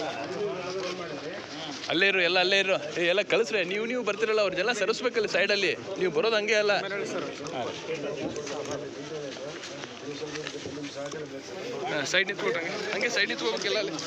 ಅಲ್ಲೇ ಇರು ಎಲ್ಲ ಅಲ್ಲೇ ಇರು ಏ, ಎಲ್ಲ ಕಳಿಸ್ರೆ ನೀವು ನೀವು ಬರ್ತಿರಲ್ಲ ಅವ್ರದ್ದೆಲ್ಲ ಸರಿಸ್ಬೇಕಲ್ಲಿ ಸೈಡಲ್ಲಿ ನೀವು ಬರೋದು ಹಂಗೆ ಅಲ್ಲ ಸೈಡ್ ನಿಂತ್ಕೊಟ್ರೆ ಹಂಗೆ ಸೈಡ್ ನಿಂತ್ಕೋಬೇಕೆಲ್ಲ ಅಲ್ಲಿ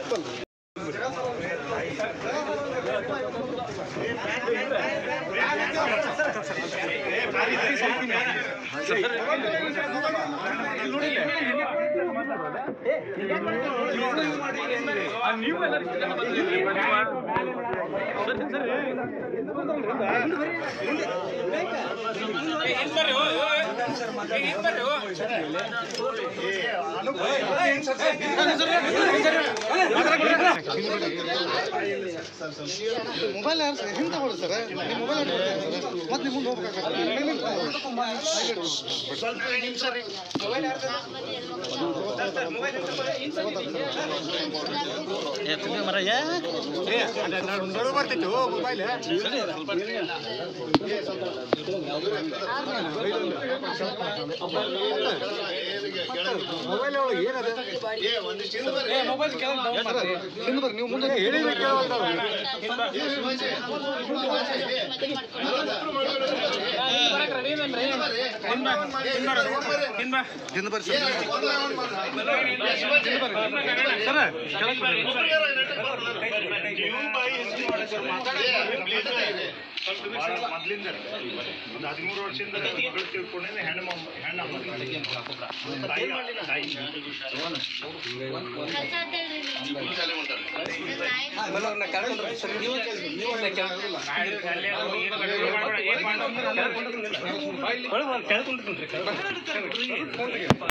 ಮೊಬೈಲ್ ಯಾರು ಸರ್ ಹಿಂದೆ ತಗೊಳ್ಳಿ ಸರ್ ನಿಮ್ಮ ಮೊಬೈಲ್ ಮತ್ತೆ ನಿಮ್ಮ ಮುಂದೆ ಹೋಗ್ಬೇಕಾಗ್ತದೆ ಬರ್ತಿತ್ತು ಮೊಬೈಲ್ ಮೊಬೈಲ್ ಒಳಗೆ ಏನದ ಹಿಂದೆ ಬರ್ರಿ ನೀವು ಮುಂದೆ ಹೇಳಿದ್ರೆ ಹಿಂದೆ ಬರ್ರಿ ಸರ್ ಮೊದ್ಲಿಂದ ಒಂದು ಹದಿಮೂರು ವರ್ಷದಿಂದ ಮಗಳು ತಿಳ್ಕೊಂಡೇನೆ ಹೆಣ್ಣು ಮಮ್ಮ- ಹೆಣ್ಣು ಅಮ್ಮ. ತಾಯಿ ತಾಯಿ ಕೆಳಗೆ